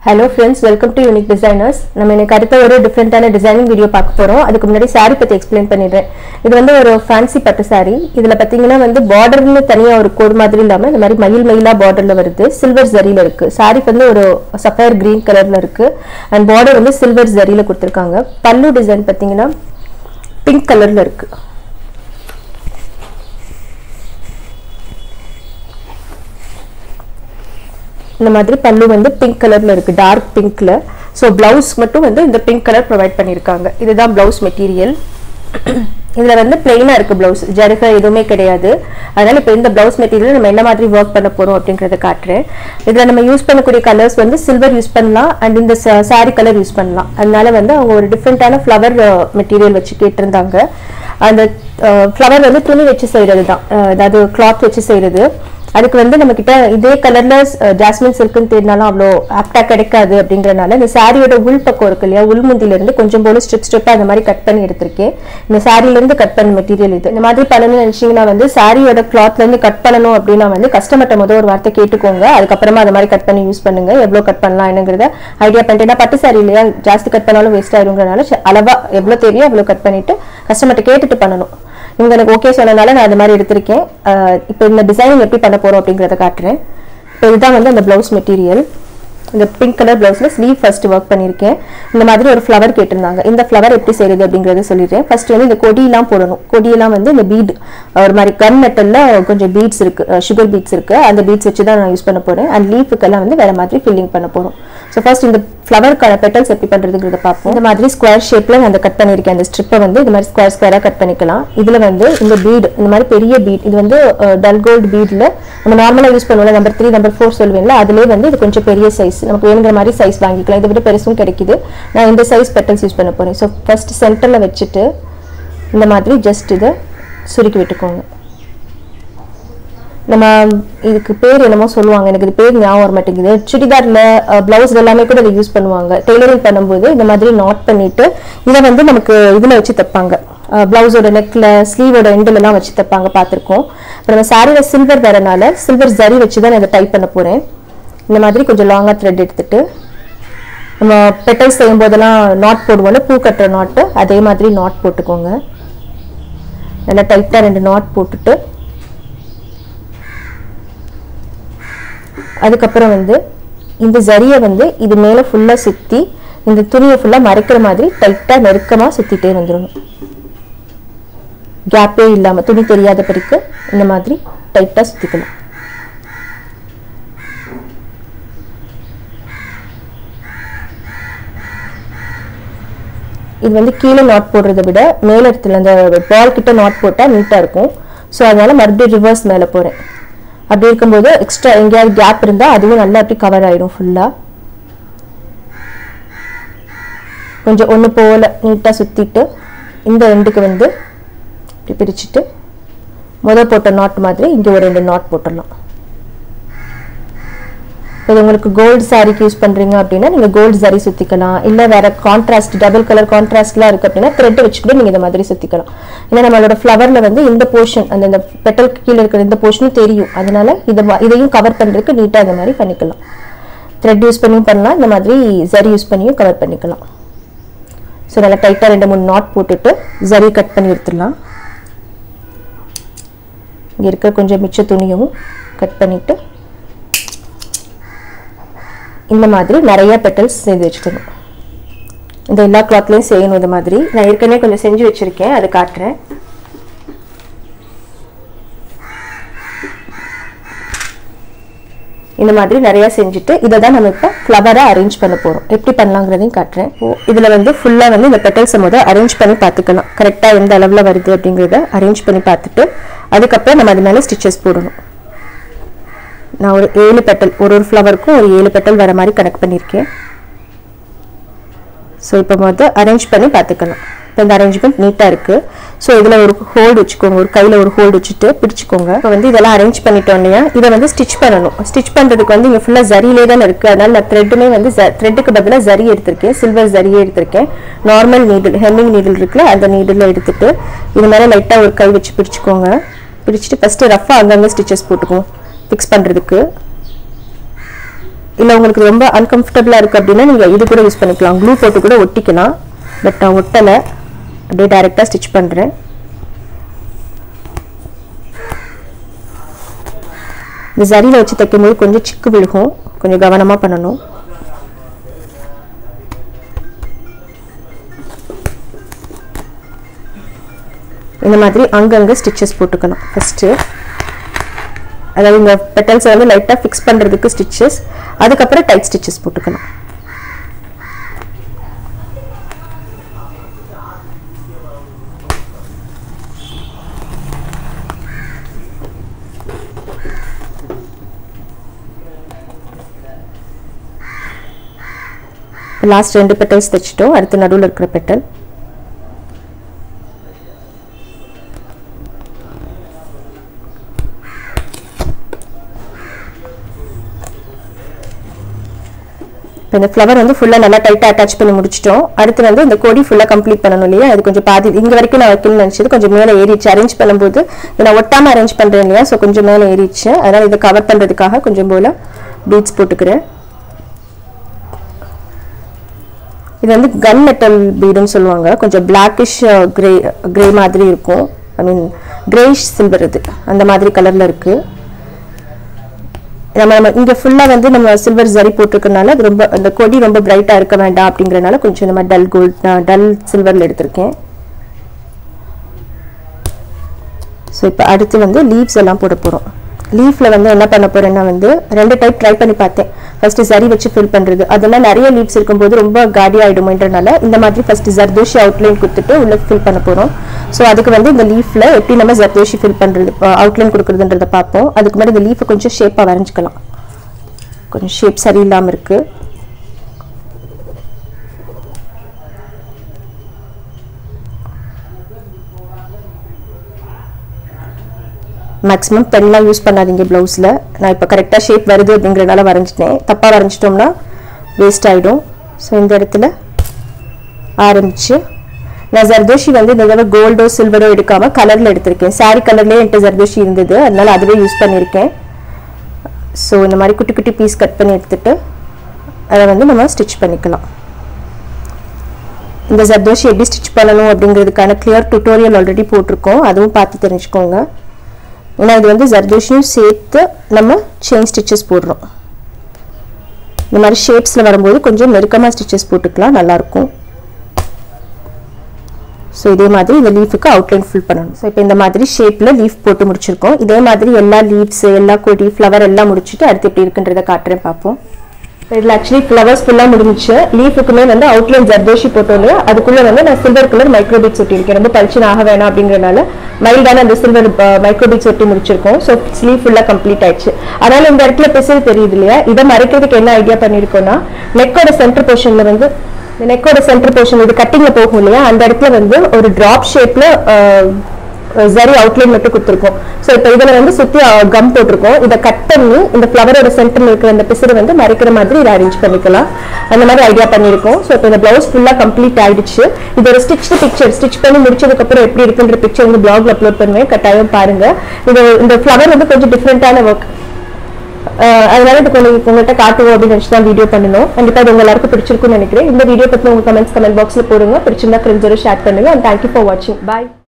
hello friends welcome to unique designers நம்ம எனக்கு அடுத்த ஒரு டிஃப்ரெண்ட்டான டிசைனிங் வீடியோ பார்க்க போகிறோம் அதுக்கு முன்னாடி saree பற்றி எக்ஸ்பிளைன் பண்ணிடுறேன் இது வந்து ஒரு ஃபேன்சி பட்டு saree இதில் பார்த்தீங்கன்னா வந்து பார்டர்னு தனியாக ஒரு கோடு மாதிரி இல்லாமல் இந்த மாதிரி மயில் மயிலாக பார்டரில் வருது சில்வர் ஜரியில் இருக்குது சாரிக்கு வந்து ஒரு சஃபயர் கிரீன் கலரில் இருக்குது அண்ட் பார்டர் வந்து சில்வர் ஜரியில் கொடுத்துருக்காங்க பல்லு டிசைன் பார்த்தீங்கன்னா பிங்க் கலரில் இருக்குது இந்த மாதிரி பல்லு வந்து பிங்க் கலர்ல இருக்கு டார்க் பிங்க்ல ஸோ பிளவுஸ் மட்டும் வந்து இந்த பிங்க் கலர் ப்ரொவைட் பண்ணியிருக்காங்க இதுதான் பிளவுஸ் மெட்டீரியல் இதுல வந்து பிளெயினா இருக்கு பிளவுஸ் ஜருக எதுவுமே கிடையாது அதனால இப்போ இந்த பிளவுஸ் மெட்டீரியல் நம்ம என்ன மாதிரி ஒர்க் பண்ண போறோம் அப்படிங்கறத காட்டுறேன் இதுல நம்ம யூஸ் பண்ணக்கூடிய கலர்ஸ் வந்து சில்வர் யூஸ் பண்ணலாம் அண்ட் இந்த சாரி கலர் யூஸ் பண்ணலாம் அதனால வந்து அவங்க ஒரு டிஃப்ரெண்டான ஃப்ளவர் மெட்டீரியல் வச்சு கேட்டிருந்தாங்க அந்த ஃப்ளவர் வந்து துணி வச்சு செய்யறது தான் அதாவது கிளாத் வச்சு செய்யறது அதுக்கு வந்து நம்ம கிட்ட இதே கலர்ல ஜாஸ்மின் சில்க்குன்னு தேடினாலும் அவ்வளோ ஆப்டா கிடைக்காது அப்படிங்கறனால இந்த சாரியோட உள் பக்கம் இருக்கு இல்லையா உள்முந்தில இருந்து கொஞ்சம் போல ஸ்ட்ரிப் ஸ்ட்ரிப்பா அந்த மாதிரி கட் பண்ணி எடுத்திருக்கேன் இந்த சாரில இருந்து கட் பண்ண மெட்டீரியல் இது இந்த மாதிரி பண்ணணும்னு நினைச்சீங்கன்னா வந்து சாரியோட கிளாத்ல இருந்து கட் பண்ணணும் அப்படின்னா வந்து கஸ்டமர்ட்ட முதல் ஒரு வார்த்தை கேட்டுக்கோங்க அதுக்கப்புறமா அந்த மாதிரி கட் பண்ணி யூஸ் பண்ணுங்க எவ்வளவு கட் பண்ணலாம் என்னங்கிறத ஐடியா பண்ணிட்டு ஏன்னா பட்டு சாரி இல்லையா ஜாஸ்தி கட் பண்ணாலும் வேஸ்ட் ஆயிருங்கிறனால அளவா எவ்வளவு தேவையோ அவ்வளவு கட் பண்ணிட்டு கஸ்டமர்ட்ட கேட்டுட்டு பண்ணணும் இவங்க எனக்கு ஓகே சொன்னனால நான் அது மாதிரி எடுத்திருக்கேன் இப்போ இந்த டிசைனிங் எப்படி பண்ண போறோம் அப்படிங்கறத காட்டுறேன் இப்போ இதுதான் வந்து அந்த பிளவுஸ் மெட்டீரியல் இந்த பிங்க் கலர் பிளவுஸ்ல ஸ்லீவ் ஃபர்ஸ்ட் ஒர்க் பண்ணியிருக்கேன் இந்த மாதிரி ஒரு ஃப்ளவர் கேட்டிருந்தாங்க இந்த ஃப்ளவர் எப்படி செய்யுது அப்படிங்கறத சொல்லிடுறேன் ஃபர்ஸ்ட் வந்து இந்த கொடியெல்லாம் போடணும் கொடியெல்லாம் வந்து இந்த பீட் ஒரு மாதிரி கன் மெட்டல்ல கொஞ்சம் பீட்ஸ் இருக்கு சுகர் பீட்ஸ் இருக்கு அந்த பீட்ஸ் வச்சு தான் நான் யூஸ் பண்ண போறேன் அண்ட் லீஃபுக்கெல்லாம் வந்து வேற மாதிரி ஃபில்லிங் பண்ண போறோம் ஸோ ஃபர்ஸ்ட் இந்த ஃப்ளவருக்கான பெட்டல்ஸ் எப்படி பண்றதுங்கிறத பார்ப்போம் இந்த மாதிரி ஸ்கொயர் ஷேப்ல நான் அந்த கட் பண்ணியிருக்கேன் அந்த ஸ்ட்ரிப்பை வந்து இந்த மாதிரி ஸ்கொயர் ஸ்கொயரா கட் பண்ணிக்கலாம் இதுல வந்து இந்த பீட் இந்த மாதிரி பெரிய பீட் இது வந்து டல் கோல்டு பீட்ல நம்ம நார்மலா யூஸ் பண்ணுவோம்ல நம்பர் த்ரீ நம்பர் ஃபோர் சொல்லுவேன்ல அதுலேயே வந்து இது கொஞ்சம் பெரிய சைஸ் நமக்கு வேணுங்கிற மாதிரி சைஸ் வாங்கிக்கலாம் இதை விட பெருசும் கிடைக்குது நான் இந்த சைஸ் பெட்டல்ஸ் யூஸ் பண்ண போறேன் ஸோ ஃபர்ஸ்ட் சென்டர்ல வச்சுட்டு இந்த மாதிரி ஜஸ்ட் இதை சுருக்கி விட்டுக்கோங்க நம்ம இதுக்கு பேர் என்னமோ சொல்லுவாங்க எனக்கு இது பேர் ஞாபகம் வர மாட்டேங்குது சுடிதார்ல பிளவுஸ் எல்லாமே கூட இதை யூஸ் பண்ணுவாங்க டெய்லரிங் பண்ணும்போது இந்த மாதிரி நாட் பண்ணிட்டு இதை வந்து நமக்கு இதுல வச்சு தைப்பாங்க பிளவுஸோட நெக்ல ஸ்லீவோட எண்டில் எல்லாம் வச்சு தைப்பாங்க பார்த்துருக்கோம் இப்போ நம்ம சாரியில சில்வர் வரனால சில்வர் ஜரி வச்சு தான் நான் இதை டைப் பண்ண போறேன் இந்த மாதிரி கொஞ்சம் லாங்கா த்ரெட் எடுத்துட்டு நம்ம பெட்டல்ஸ் செய்யும் போதெல்லாம் நாட் போடுவோம்ல பூ கட்டுற நாட்டு அதே மாதிரி நாட் போட்டுக்கோங்க நல்லா டைட்டாக ரெண்டு நாட் போட்டுட்டு அதுக்கப்புறம் வந்து இந்த ஜரியை வந்து இது மேலே ஃபுல்லாக சுற்றி இந்த துணியை ஃபுல்லாக மறைக்கிற மாதிரி டைட்டாக நெருக்கமாக சுற்றிட்டே வந்துடணும் கேப்பே இல்லாமல் துணி தெரியாத படிக்கு இந்த மாதிரி டைட்டாக சுற்றிக்கலாம் இது வந்து கீழே நாட் போடுறத விட மேல இடத்துல அந்த பால் கிட்ட நாட் போட்டால் நீட்டாக இருக்கும் ஸோ அதனால மறுபடியும் ரிவர்ஸ் மேலே போகிறேன் அப்படி இருக்கும்போது எக்ஸ்ட்ரா எங்கேயாவது கேப் இருந்தால் அதுவும் நல்லா அப்படி கவர் ஆயிடும் ஃபுல்லாக கொஞ்சம் ஒன்று போல நீட்டாக சுற்றிட்டு இந்த எண்டுக்கு வந்து இப்படி பிரிச்சுட்டு முத போட்ட நாட் மாதிரி இங்கே ஒரு ரெண்டு நாட் போட்டுடலாம் இது உங்களுக்கு கோல்டு சாரிக்கு யூஸ் பண்றீங்க அப்படின்னா நீங்க கோல்டு சாரி சுத்திக்கலாம் இல்ல வேற கான்ட்ராஸ்ட் டபுள் கலர் கான்ட்ராஸ்ட்லாம் இருக்கு அப்படின்னா த்ரெட் வச்சு கூட நீங்க இந்த மாதிரி சுத்திக்கலாம் ஏன்னா நம்மளோட ஃப்ளவர்ல வந்து இந்த போர்ஷன் அந்த இந்த பெட்டலுக்கு கீழே இருக்கிற இந்த போர்ஷனும் தெரியும் அதனால இதை இதையும் கவர் பண்றதுக்கு நீட்டா இந்த மாதிரி பண்ணிக்கலாம் த்ரெட் யூஸ் பண்ணியும் பண்ணலாம் இந்த மாதிரி ஜரி யூஸ் பண்ணியும் கவர் பண்ணிக்கலாம் ஸோ நல்லா டைட்டாக ரெண்டு மூணு நாட் போட்டுட்டு ஜரி கட் பண்ணி எடுத்துடலாம் இங்கே இருக்கிற கொஞ்சம் மிச்ச துணியும் கட் பண்ணிட்டு இந்த மாதிரி நிறைய பெட்டல்ஸ் செய்து வச்சுக்கணும் இந்த எல்லா கிளாத்லையும் செய்யணும் இந்த மாதிரி நான் ஏற்கனவே கொஞ்சம் செஞ்சு வச்சுருக்கேன் அதை காட்டுறேன் இந்த மாதிரி நிறைய செஞ்சுட்டு இதை தான் நம்ம இப்போ ஃப்ளவராக அரேஞ்ச் பண்ண போகிறோம் எப்படி பண்ணலாங்கிறதையும் காட்டுறேன் இதில் வந்து ஃபுல்லாக வந்து இந்த பெட்டல்ஸை முதல் அரேஞ்ச் பண்ணி பார்த்துக்கலாம் கரெக்டாக எந்த அளவில் வருது அப்படிங்கிறத அரேஞ்ச் பண்ணி பார்த்துட்டு அதுக்கப்புறம் நம்ம அது மேலே ஸ்டிச்சஸ் போடணும் நான் ஒரு ஏழு பெட்டல் ஒரு ஒரு ஃப்ளவருக்கும் ஒரு ஏழு பெட்டல் வர மாதிரி கனெக்ட் பண்ணியிருக்கேன் ஸோ இப்போ மொதல் அரேஞ்ச் பண்ணி பார்த்துக்கலாம் இப்போ இந்த அரேஞ்ச்மெண்ட் நீட்டாக இருக்குது ஸோ இதில் ஒரு ஹோல்டு வச்சுக்கோங்க ஒரு கையில் ஒரு ஹோல்டு வச்சுட்டு பிடிச்சிக்கோங்க இப்போ வந்து இதெல்லாம் அரேஞ்ச் பண்ணிட்டோம் இல்லையா இதை வந்து ஸ்டிச் பண்ணணும் ஸ்டிச் பண்ணுறதுக்கு வந்து இங்கே ஃபுல்லாக ஜரியிலே தான் இருக்குது அதனால நான் த்ரெட்டுமே வந்து த்ரெட்டுக்கு பதிலாக ஜரி எடுத்திருக்கேன் சில்வர் ஜரியே எடுத்திருக்கேன் நார்மல் நீடில் ஹெம்மிங் நீடில் இருக்குல்ல அந்த நீடில் எடுத்துட்டு இது மேலே லைட்டாக ஒரு கை வச்சு பிடிச்சிக்கோங்க பிடிச்சிட்டு ஃபஸ்ட்டு ரஃபாக அங்கங்கே ஸ்டிச்சஸ் போட்டுக்குவோம் ஃபிக்ஸ் பண்ணுறதுக்கு இல்லை உங்களுக்கு ரொம்ப அன்கம்ஃபர்டபுளாக இருக்குது அப்படின்னா நீங்கள் இது கூட யூஸ் பண்ணிக்கலாம் க்ளூ போட்டு கூட ஒட்டிக்கலாம் பட் நான் ஒட்டலை அப்படியே டைரெக்டாக ஸ்டிச் பண்ணுறேன் இந்த சரியில் வச்சு தைக்கும்போது கொஞ்சம் சிக்கு விழுகும் கொஞ்சம் கவனமாக பண்ணணும் இந்த மாதிரி அங்கங்கே ஸ்டிச்சஸ் போட்டுக்கணும் ஃபஸ்ட்டு அதாவது இந்த பெட்டல்ஸை வந்து லைட்டாக ஃபிக்ஸ் பண்ணுறதுக்கு ஸ்டிச்சஸ் அதுக்கப்புறம் டைட் ஸ்டிச்சஸ் போட்டுக்கணும் லாஸ்ட் ரெண்டு பெட்டல்ஸ் தைச்சிட்டோம் அடுத்து நடுவில் இருக்கிற பெட்டல் இப்போ இந்த ஃப்ளவர் வந்து ஃபுல்லாக நல்லா டைட்டாக அட்டாச் பண்ணி முடிச்சிட்டோம் அடுத்து வந்து இந்த கொடி ஃபுல்லாக கம்ப்ளீட் பண்ணணும் இல்லையா அது கொஞ்சம் பாதி இங்கே வரைக்கும் நான் வைக்கணும்னு நினச்சது கொஞ்சம் மேலே ஏறிச்சு அரேஞ்ச் பண்ணும்போது இதை நான் ஒட்டாமல் அரேஞ்ச் பண்ணுறேன் இல்லையா ஸோ கொஞ்சம் மேலே ஏறிச்சு அதனால் இதை கவர் பண்ணுறதுக்காக கொஞ்சம் போல் பீட்ஸ் போட்டுக்கிறேன் இது வந்து கன் மெட்டல் பீடுன்னு சொல்லுவாங்க கொஞ்சம் பிளாக்கிஷ் கிரே கிரே மாதிரி இருக்கும் ஐ மீன் கிரேஷ் சில்வர் இது அந்த மாதிரி கலரில் இருக்குது நம்ம நம்ம இங்கே ஃபுல்லாக வந்து நம்ம சில்வர் ஜரி போட்டிருக்கனால அது ரொம்ப அந்த கொடி ரொம்ப பிரைட்டாக இருக்க வேண்டாம் அப்படிங்கிறனால கொஞ்சம் நம்ம டல் கோல்ட் டல் சில்வரில் எடுத்திருக்கேன் ஸோ இப்போ அடுத்து வந்து லீவ்ஸ் எல்லாம் போட போகிறோம் லீஃபில் வந்து என்ன பண்ண போகிறேன்னா வந்து ரெண்டு டைப் ட்ரை பண்ணி பார்த்தேன் ஃபஸ்ட்டு சரி வச்சு ஃபில் பண்ணுறது அதெல்லாம் நிறைய லீவ்ஸ் இருக்கும்போது ரொம்ப காடி ஆகிடுமோன்றனால இந்த மாதிரி ஃபஸ்ட்டு ஜர்தோஷி அவுட்லைன் கொடுத்துட்டு உள்ளே ஃபில் பண்ண போகிறோம் ஸோ அதுக்கு வந்து இந்த லீஃபில் எப்படி நம்ம ஜர்தோஷி ஃபில் பண்ணுறது அவுட்லைன் கொடுக்குறதுன்றதை பார்ப்போம் அதுக்கு முன்னாடி இந்த லீஃபை கொஞ்சம் ஷேப்பாக வரைஞ்சிக்கலாம் கொஞ்சம் ஷேப் சரியில்லாமல் இருக்குது மேக்ஸிமம் பென்லாம் யூஸ் பண்ணாதீங்க ப்ளவுஸில் நான் இப்போ கரெக்டாக ஷேப் வருது அப்படிங்கிறனால வரைஞ்சிட்டேன் தப்பாக வரைஞ்சிட்டோம்னா வேஸ்ட் ஆகிடும் ஸோ இந்த இடத்துல ஆரம்பிச்சு நான் ஜர்தோஷி வந்து இந்த தடவை கோல்டோ சில்வரோ எடுக்காமல் கலரில் எடுத்திருக்கேன் சாரி கலர்லேயே என்கிட்ட ஜர்தோஷி இருந்தது அதனால அதுவே யூஸ் பண்ணியிருக்கேன் ஸோ இந்த மாதிரி குட்டி குட்டி பீஸ் கட் பண்ணி எடுத்துட்டு அதை வந்து நம்ம ஸ்டிச் பண்ணிக்கலாம் இந்த ஜர்தோஷி எப்படி ஸ்டிச் பண்ணணும் அப்படிங்கிறதுக்கான கிளியர் டுட்டோரியல் ஆல்ரெடி போட்டிருக்கோம் அதுவும் பார்த்து தெரிஞ்சுக்கோங்க ஏன்னா இது வந்து ஜர்தோஷியும் சேர்த்து நம்ம செயின் ஸ்டிச்சஸ் போடுறோம் இந்த மாதிரி ஷேப்ஸில் வரும்போது கொஞ்சம் நெருக்கமாக ஸ்டிச்சஸ் போட்டுக்கலாம் நல்லாயிருக்கும் ஸோ இதே மாதிரி இந்த லீஃபுக்கு அவுட்லைன் ஃபில் பண்ணணும் ஸோ இப்போ இந்த மாதிரி ஷேப்பில் லீஃப் போட்டு முடிச்சிருக்கோம் இதே மாதிரி எல்லா லீவ்ஸ் எல்லா கொடி ஃப்ளவர் எல்லாம் முடிச்சுட்டு அடுத்து எப்படி இருக்குன்றதை காட்டுறேன் பார்ப்போம் இதில் ஆக்சுவலி ஃப்ளவர்ஸ் ஃபுல்லாக முடிஞ்சிச்சு லீஃபுக்குமே வந்து அவுட்லைன் ஜர்தோஷி போட்டோம் இல்லையா அதுக்குள்ளே வந்து நான் சில்வர் கலர் மைக்ரோபீட்ஸ் ஒட்டியிருக்கேன் ரொம்ப பளிச்சுன்னு ஆக வேணாம் அப்படிங்கிறனால மைல்டான அந்த சில்வர் மைக்ரோபீட்ஸ் ஒட்டி முடிச்சிருக்கோம் ஸோ ஸ்லீவ் ஃபுல்லாக கம்ப்ளீட் ஆயிடுச்சு அதனால இந்த இடத்துல பிசு தெரியுது இல்லையா இதை மறைக்கிறதுக்கு என்ன ஐடியா பண்ணியிருக்கோம்னா நெக்கோட சென்டர் போர்ஷனில் வந்து இந்த நெக்கோட சென்டர் போர்ஷன் இது கட்டிங்ல போகும் இல்லையா அந்த இடத்துல வந்து ஒரு டிராப் ஷேப்ல ஜரி அவுட்லைன் மட்டும் கொடுத்துருக்கோம் ஸோ இப்போ இதில் வந்து சுற்றி கம் போட்டிருக்கோம் இதை கட் பண்ணி இந்த ஃப்ளவரோட சென்டர்ல இருக்கிற அந்த பிசுறு வந்து மறைக்கிற மாதிரி இதை அரேஞ்ச் பண்ணிக்கலாம் அந்த மாதிரி ஐடியா பண்ணியிருக்கோம் ஸோ இப்போ இந்த பிளவுஸ் ஃபுல்லாக கம்ப்ளீட் ஆயிடுச்சு இது ஒரு ஸ்டிச் பிக்சர் ஸ்டிச் பண்ணி முடிச்சதுக்கப்புறம் எப்படி இருக்குன்ற பிக்சர் வந்து பிளாக்ல அப்லோட் பண்ணுவேன் கட்டாயம் பாருங்க இது இந்த ஃப்ளவர் வந்து கொஞ்சம் டிஃப்ரெண்டான ஒர்க் அதனால இது கொஞ்சம் உங்கள்கிட்ட காட்டுவோம் அப்படின்னு நினச்சி தான் வீடியோ பண்ணணும் கண்டிப்பாக இது உங்க எல்லாருக்கும் பிடிச்சிருக்கும்னு நினைக்கிறேன் இந்த வீடியோ பற்றி உங்க கமெண்ட்ஸ் கமெண்ட் பாக்ஸில் போடுங்க பிடிச்சிருந்தா ஃப்ரெண்ட்ஸோட ஷேர் பண்ணுங்க அண்ட் தேங்க்யூ ஃபார் வாட்சிங் பாய்